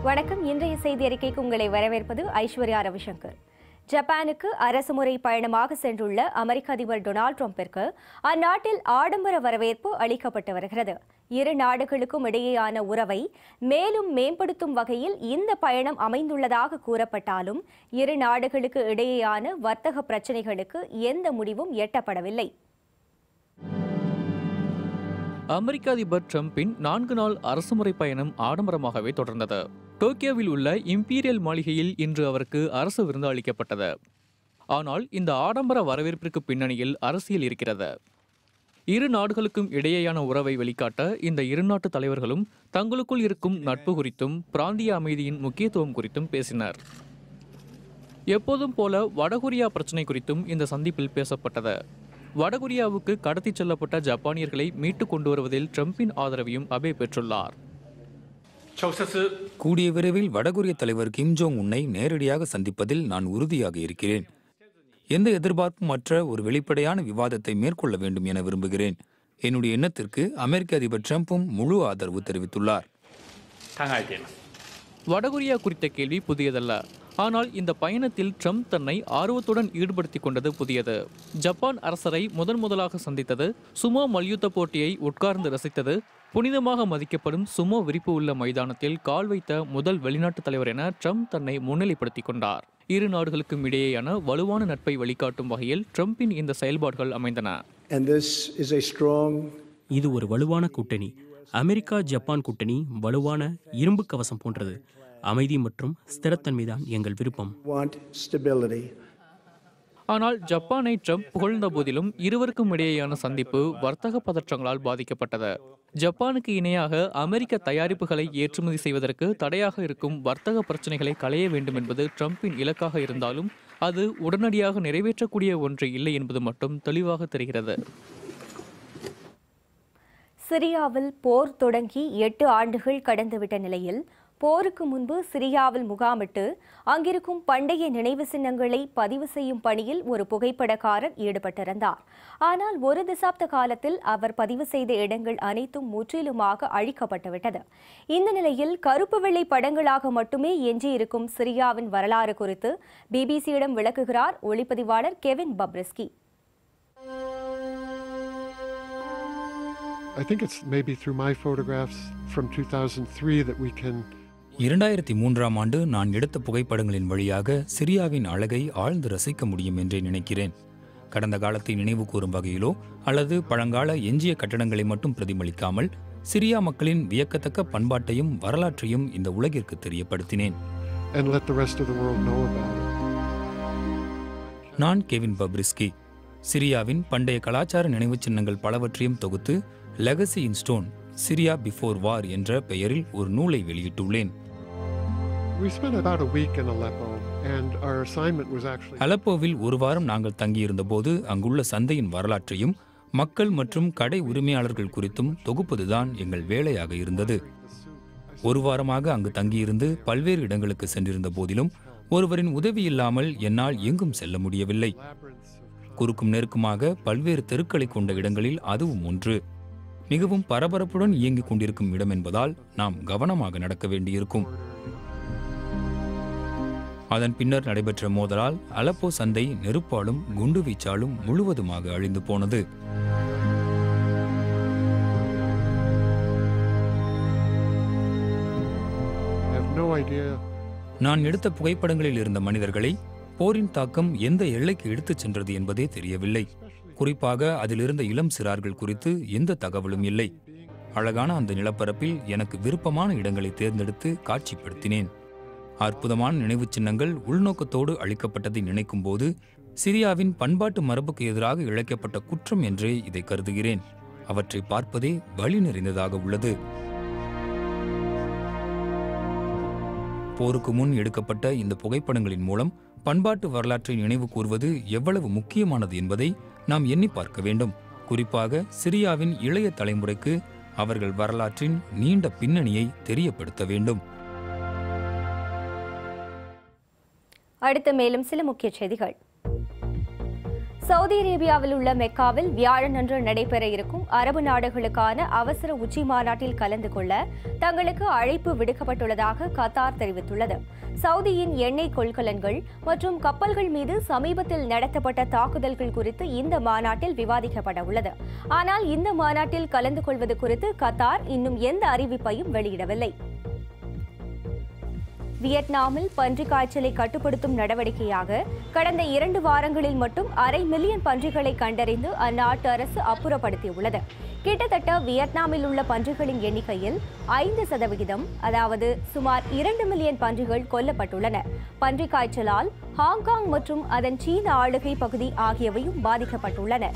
வணக்கம் இன்றைய செய்தி அறிக்கைக்கு உங்களை வரவேற்பது ஐஸ்வர்யா ரவிசங்கர் ஜப்பானுக்கு அரசுமுறை பயணமாக சென்றுள்ள அமெரிக்க அதிபர் டொனால்ட் ட்ரம்பிற்கு அந்நாட்டில் ஆடம்பர வரவேற்பு அளிக்கப்பட்டு வருகிறது இரு நாடுகளுக்கும் இடையேயான உறவை மேலும் மேம்படுத்தும் வகையில் இந்த பயணம் அமைந்துள்ளதாக கூறப்பட்டாலும் இரு நாடுகளுக்கு இடையேயான வர்த்தக பிரச்சினைகளுக்கு எந்த முடிவும் எட்டப்படவில்லை அமெரிக்க அதிபர் ட்ரம்பின் நான்கு நாள் அரசுமுறை பயணம் ஆடம்பரமாகவே தொடர்ந்தது டோக்கியோவில் உள்ள இம்பீரியல் மாளிகையில் இன்று அவருக்கு அரசு விருந்து அளிக்கப்பட்டது ஆனால் இந்த ஆடம்பர வரவேற்பிற்கு பின்னணியில் அரசியல் இருக்கிறது இரு நாடுகளுக்கும் இடையேயான உறவை வெளிக்காட்ட இந்த இரு நாட்டு தலைவர்களும் தங்களுக்குள் இருக்கும் நட்பு குறித்தும் பிராந்திய அமைதியின் முக்கியத்துவம் குறித்தும் பேசினர் எப்போதும் போல வடகொரியா பிரச்சினை குறித்தும் இந்த சந்திப்பில் பேசப்பட்டது வடகொரியாவுக்கு கடத்திச் செல்லப்பட்ட ஜப்பானியர்களை மீட்டுக் கொண்டு வருவதில் ட்ரம்பின் ஆதரவையும் அபே பெற்றுள்ளார் 直接 கூடிய விரைவில் வடகொரிய தலைவர் கிம் ஜோங் உன்னை நேரடியாக சந்திப்பதில் நான் உறுதியாக இருக்கிறேன் எந்த எதிர்பார்ப்பும் அற்ற ஒரு வெளிப்படையான விவாதத்தை மேற்கொள்ள வேண்டும் என விரும்புகிறேன் என்னுடைய எண்ணத்திற்கு அமெரிக்க அதிபர் ட்ரம்பும் முழு ஆதரவு தெரிவித்துள்ளார் 考えています வடகொரியா குறித்த கேள்வி புதியதல்ல ஆனால் இந்த பயணத்தில் ட்ரம்ப் தன்னை ஆர்வத்துடன் ஈடுபடுத்திக் கொண்டது புதியது ஜப்பான் அரசரை முதன் முதலாக சந்தித்தது சுமோ மல்யுத்த போட்டியை உட்கார்ந்து ரசித்தது புனிதமாக மதிக்கப்படும் சுமோ விரிப்பு உள்ள மைதானத்தில் கால் வைத்த முதல் வெளிநாட்டு தலைவர் என ட்ரம்ப் தன்னை முன்னிலைப்படுத்திக் கொண்டார் இரு நாடுகளுக்கும் இடையேயான வலுவான நட்பை வழிகாட்டும் வகையில் ட்ரம்பின் இந்த செயல்பாடுகள் அமைந்தன And this is a strong இது ஒரு வலுவான கூட்டணி அமெரிக்கா ஜப்பான் கூட்டணி வலுவான இரும்பு கவசம் போன்றது அமைதி மற்றும் ஸ்திரத்தன்மைதான் எங்கள் விருப்பம் want stability. ஆனால் ஜப்பானை ட்ரம்ப் புகழ்ந்த போதிலும் இருவருக்கும் இடையேயான சந்திப்பு வர்த்தக பதற்றங்களால் பாதிக்கப்பட்டது ஜப்பானுக்கு இணையாக அமெரிக்க தயாரிப்புகளை ஏற்றுமதி செய்வதற்கு தடையாக இருக்கும் வர்த்தக பிரச்சனைகளை களைய வேண்டும் என்பது ட்ரம்பின் இலக்காக இருந்தாலும் அது உடனடியாக நிறைவேற்றக்கூடிய ஒன்று இல்லை என்பது மட்டும் தெளிவாக தெரிகிறது சிரியாவில் போர் தொடங்கி எட்டு ஆண்டுகள் கடந்துவிட்ட நிலையில் போருக்கு முன்பு சிரியாவில் முகாமிட்டு அங்கிருக்கும் பண்டைய நினைவு சின்னங்களை பதிவு செய்யும் பணியில் ஒரு புகைப்படக்காரர் ஈடுபட்டிருந்தார் ஆனால் ஒரு தசாப்த காலத்தில் அவர் பதிவு செய்த இடங்கள் அனைத்தும் முற்றிலுமாக அழிக்கப்பட்டுவிட்டது இந்த நிலையில் கருப்பு வெள்ளை படங்களாக மட்டுமே எஞ்சியிருக்கும் சிரியாவின் வரலாறு குறித்து பிபிசியிடம் விளக்குகிறார் ஒளிப்பதிவாளர் Kevin Bubriski I think it's maybe through my photographs from 2003 that we can இரண்டாயிரத்தி மூன்றாம் ஆண்டு நான் எடுத்த புகைப்படங்களின் வழியாக சிரியாவின் அழகை ஆழ்ந்து ரசிக்க முடியும் என்றே நினைக்கிறேன் கடந்த காலத்தை நினைவு கூறும் வகையிலோ அல்லது பழங்கால எஞ்சிய கட்டடங்களை மட்டும் பிரதிபலிக்காமல் சிரியா மக்களின் வியக்கத்தக்க பண்பாட்டையும் வரலாற்றையும் இந்த உலகிற்கு தெரியப்படுத்தினேன் and let the rest of the world know about it. நான் கெவின் பப்ரிஸ்கி சிரியாவின் பண்டைய கலாச்சார நினைவுச் சின்னங்கள் பலவற்றையும் தொகுத்து legacy in stone Syria before war என்ற பெயரில் ஒரு நூலை வெளியிட்டுள்ளேன் We spent about a week in Aleppo, and our assignment was actually அலப்போவில் ஒரு வாரம் நாங்கள் தங்கியிருந்தபோது அங்குள்ள சந்தையின் வரலாற்றையும் மக்கள் மற்றும் கடை உரிமையாளர்கள் குறித்தும் தொகுப்பதுதான் எங்கள் வேலையாக இருந்தது ஒரு வாரமாக அங்கு தங்கியிருந்து பல்வேறு இடங்களுக்கு சென்றிருந்த போதிலும் ஒருவரின் உதவி இல்லாமல் என்னால் எங்கும் செல்ல முடியவில்லை குறுக்கும் நெருக்குமாக பல்வேறு தெருக்களை கொண்ட இடங்களில் அதுவும் ஒன்று மிகவும் பரபரப்புடன் இயங்கிக் கொண்டிருக்கும் இடம் என்பதால் நாம் கவனமாக நடக்க வேண்டியிருக்கும் அதன் பின்னர் நடைபெற்ற மோதலால் அலப்போ சந்தை நெருப்பாலும் குண்டுவீச்சாலும் முழுவதுமாக அழிந்து போனது I have no idea நான் எடுத்த புகைப்படங்களில் இருந்த மனிதர்களை போரின் தாக்கம் எந்த எல்லைக்கு எடுத்துச் சென்றது என்பதே தெரியவில்லை குறிப்பாக அதிலிருந்த இளம் சிறார்கள் குறித்து எந்த தகவலும் இல்லை அழகான அந்த நிலப்பரப்பில் எனக்கு விருப்பமான இடங்களை தேர்ந்தெடுத்து காட்சிப்படுத்தினேன் அற்புதமான நினைவுச் சின்னங்கள் உள்நோக்கத்தோடு அளிக்கப்பட்டதை நினைக்கும்போது சிரியாவின் பண்பாட்டு மரபுக்கு எதிராக இழைக்கப்பட்ட குற்றம் என்றே இதை கருதுகிறேன் அவற்றை பார்ப்பதே வழி நிறைந்ததாக உள்ளது போருக்கு முன் எடுக்கப்பட்ட இந்த புகைப்படங்களின் மூலம் பண்பாட்டு வரலாற்றை நினைவு கூர்வது எவ்வளவு முக்கியமானது என்பதை நாம் எண்ணி பார்க்க வேண்டும் குறிப்பாக சிரியாவின் இளைய தலைமுறைக்கு அவர்கள் வரலாற்றின் நீண்ட பின்னணியை தெரியப்படுத்த வேண்டும் அடுத்து மேலும் சில முக்கிய செய்திகள் சவுதி அரேபியாவில் உள்ள மெக்காவில் வியாழனன்று நடைபெற இருக்கும் அரபு நாடுகளுக்கான அவசர உச்சி மாநாட்டில் கலந்து கொள்ள தங்களுக்கு அழைப்பு விடுக்கப்பட்டுள்ளதாக கத்தார் தெரிவித்துள்ளது சவுதியின் எண்ணெய் கொள்கலன்கள் மற்றும் கப்பல்கள் மீது சமீபத்தில் நடத்தப்பட்ட தாக்குதல்கள் குறித்து இந்த மாநாட்டில் விவாதிக்கப்பட உள்ளது ஆனால் இந்த மாநாட்டில் கலந்து கொள்வது குறித்து கத்தார் இன்னும் எந்த அறிவிப்பையும் வெளியிடவில்லை வியட்நாமில் பன்றிக் காய்ச்சலை கட்டுப்படுத்தும் நடவடிக்கையாக கடந்த இரண்டு வாரங்களில் மட்டும் அரை மில்லியன் பன்றிகளை கண்டறிந்து அந்நாட்டு அரசு அப்புறப்படுத்தியுள்ளது கிட்டத்தட்ட வியட்நாமில் உள்ள பன்றிகளின் எண்ணிக்கையில் ஐந்து சதவிகிதம் அதாவது சுமார் இரண்டு மில்லியன் பன்றிகள் கொல்லப்பட்டுள்ளன பன்றிக் காய்ச்சலால் ஹாங்காங் மற்றும் அதன் சீன ஆளுகை பகுதி ஆகியவையும் பாதிக்கப்பட்டுள்ளன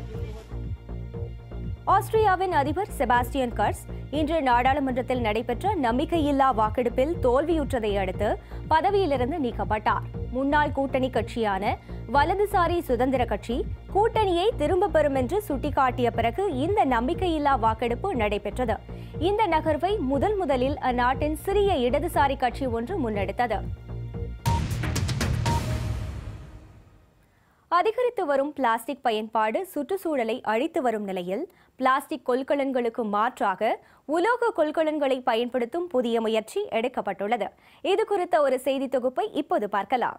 ஆஸ்திரியாவின் அதிபர் செபாஸ்டியன் கர்ஸ் இன்று நாடாளுமன்றத்தில் நடைபெற்ற நம்பிக்கையில்லா வாக்கெடுப்பில் தோல்வியுற்றதை அடுத்து பதவியிலிருந்து நீக்கப்பட்டார் முன்னாள் கூட்டணி கட்சியான வலதுசாரி சுதந்திர கட்சி கூட்டணியை திரும்பப் பெறும் என்று சுட்டிக்காட்டிய பிறகு இந்த நம்பிக்கையில்லா வாக்கெடுப்பு நடைபெற்றது இந்த நகர்வை முதல் முதலில் அந்நாட்டின் சிறிய இடதுசாரி கட்சி ஒன்று முன்னெடுத்தது அதிகரித்து வரும் பிளாஸ்டிக் பயன்பாடு சுற்றுச்சூழலை அழித்து வரும் நிலையில் பிளாஸ்டிக் கொள்கலன்களுக்கு மாற்றாக உலோக கொள்கலன்களை பயன்படுத்தும் புதிய முயற்சி எடுக்கப்பட்டுள்ளது இது குறித்த ஒரு செய்தி தொகுப்பை இப்போது பார்க்கலாம்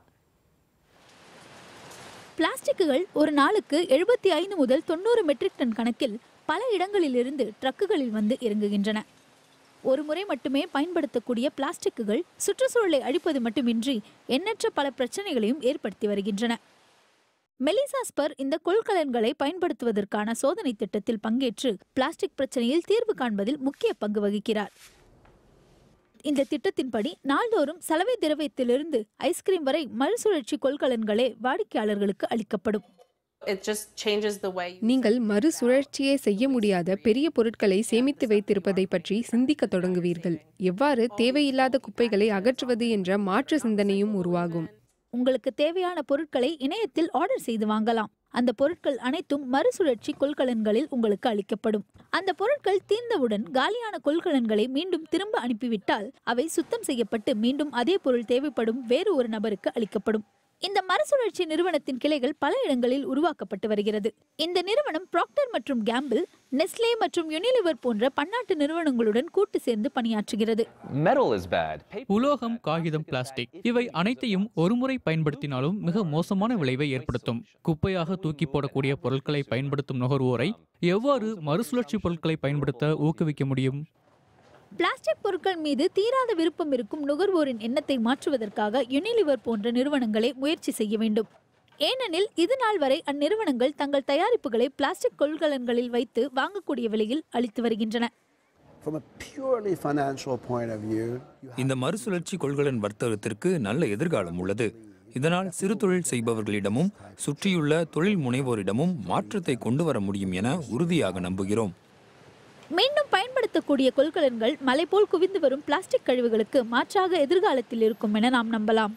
பிளாஸ்டிக்குகள் ஒரு நாளுக்கு எழுபத்தி ஐந்து முதல் தொண்ணூறு மெட்ரிக் டன் கணக்கில் பல இடங்களிலிருந்து ட்ரக்குகளில் வந்து இறங்குகின்றன ஒரு முறை மட்டுமே பயன்படுத்தக்கூடிய பிளாஸ்டிக்குகள் சுற்றுச்சூழலை அழிப்பது மட்டுமின்றி எண்ணற்ற பல பிரச்சனைகளையும் ஏற்படுத்தி வருகின்றன மெலிசா ஸ்பர் இந்த கொள்கலன்களை பயன்படுத்துவதற்கான சோதனை திட்டத்தில் பங்கேற்று பிளாஸ்டிக் பிரச்சனையில் தீர்வு காண்பதில் முக்கிய பங்கு வகிக்கிறார் இந்த திட்டத்தின்படி நாள்தோறும் சலவை திரவியத்திலிருந்து ஐஸ்கிரீம் வரை மறுசுழற்சி கொள்கலன்களே வாடிக்கையாளர்களுக்கு அளிக்கப்படும் It just changes the way you நீங்கள் மறுசுழற்சியே செய்ய முடியாத பெரிய பொருட்களை சேமித்து வைத்திருப்பதை பற்றி சிந்திக்கத் தொடங்குவீர்கள் எவ்வாறு தேவையில்லாத குப்பைகளை அகற்றுவது என்ற மாற்று சிந்தனையும் உருவாகும் உங்களுக்கு தேவையான பொருட்களை இணையத்தில் ஆர்டர் செய்து வாங்கலாம் அந்த பொருட்கள் அனைத்தும் மறுசுழற்சி கொள்கலன்களில் உங்களுக்கு அளிக்கப்படும் அந்த பொருட்கள் தீர்ந்தவுடன் காலியான கொள்கலன்களை மீண்டும் திரும்ப அனுப்பிவிட்டால் அவை சுத்தம் செய்யப்பட்டு மீண்டும் அதே பொருள் தேவைப்படும் வேறு ஒரு நபருக்கு அளிக்கப்படும் இந்த மறுசுழற்சி நிறுவனத்தின் கிளைகள் பல இடங்களில் உருவாக்கப்பட்டு வருகிறது இந்த நிறுவனம் ப்ராக்டர் மற்றும் கேம்பிள் நெஸ்லே மற்றும் யுனிலிவர் போன்ற பன்னாட்டு நிறுவனங்களுடன் கூட்டு சேர்ந்து பணியாற்றுகிறது Metal is bad. உலோகம் காகிதம் பிளாஸ்டிக் இவை அனைத்தையும் ஒருமுறை பயன்படுத்தினாலும் மிக மோசமான விளைவை ஏற்படுத்தும் குப்பையாக தூக்கி போடக்கூடிய பொருட்களை பயன்படுத்தும் நுகர்வோரை எவ்வாறு மறுசுழற்சி பொருட்களை பயன்படுத்த ஊக்குவிக்க முடியும் பிளாஸ்டிக் பொருட்கள் மீது தீராத விருப்பம் இருக்கும் நுகர்வோரின் எண்ணத்தை மாற்றுவதற்காக யுனிலிவர் போன்ற நிறுவனங்களே முயற்சி செய்ய வேண்டும் ஏனெனில் இது நாள் வரை அந்நிறுவனங்கள் தங்கள் தயாரிப்புகளை பிளாஸ்டிக் கொள்கலன்களில் வைத்து வாங்கக்கூடிய விலையில் அளித்து வருகின்றன From a purely financial point of view, you இந்த மறுசுழற்சி கொள்கலன் வர்த்தகத்திற்கு நல்ல எதிர்காலம் உள்ளது இதனால் சிறு தொழில் செய்பவர்களிடமும் சுற்றியுள்ள தொழில் முனைவோரிடமும் மாற்றத்தை கொண்டு வர முடியும் என உறுதியாக நம்புகிறோம் மீண்டும் பயன்படுத்தக்கூடிய கொள்கலன்கள் மலை போல் குவிந்து வரும் பிளாஸ்டிக் கழிவுகளுக்கு மாற்றாக எதிர்காலத்தில் இருக்கும் என நாம் நம்பலாம்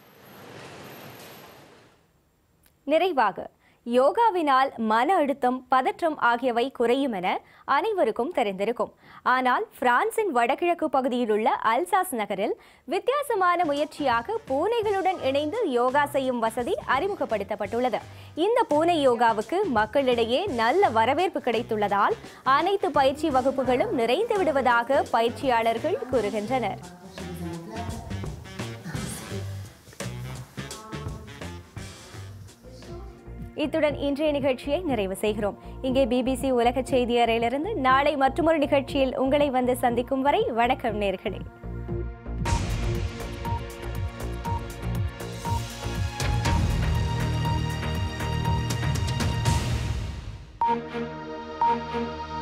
நிறைவாக யோகாவினால் மன அழுத்தம் பதற்றம் ஆகியவை குறையும் என அனைவருக்கும் தெரிந்திருக்கும் ஆனால் பிரான்சின் வடகிழக்கு பகுதியில் உள்ள அல்சாஸ் நகரில் வித்தியாசமான முயற்சியாக பூனைகளுடன் இணைந்து யோகா செய்யும் வசதி அறிமுகப்படுத்தப்பட்டுள்ளது இந்த பூனை யோகாவுக்கு மக்களிடையே நல்ல வரவேற்பு கிடைத்துள்ளதால் அனைத்து பயிற்சி வகுப்புகளும் நிறைந்து விடுவதாக பயிற்சியாளர்கள் கூறுகின்றனர் இத்துடன் இன்றைய நிகழ்ச்சியை நிறைவு செய்கிறோம் இங்கே பிபிசி உலக செய்தி அறையிலிருந்து நாளை மற்றொரு நிகழ்ச்சியில் உங்களை வந்து சந்திக்கும் வரை வணக்கம் நேர்களே Thank you.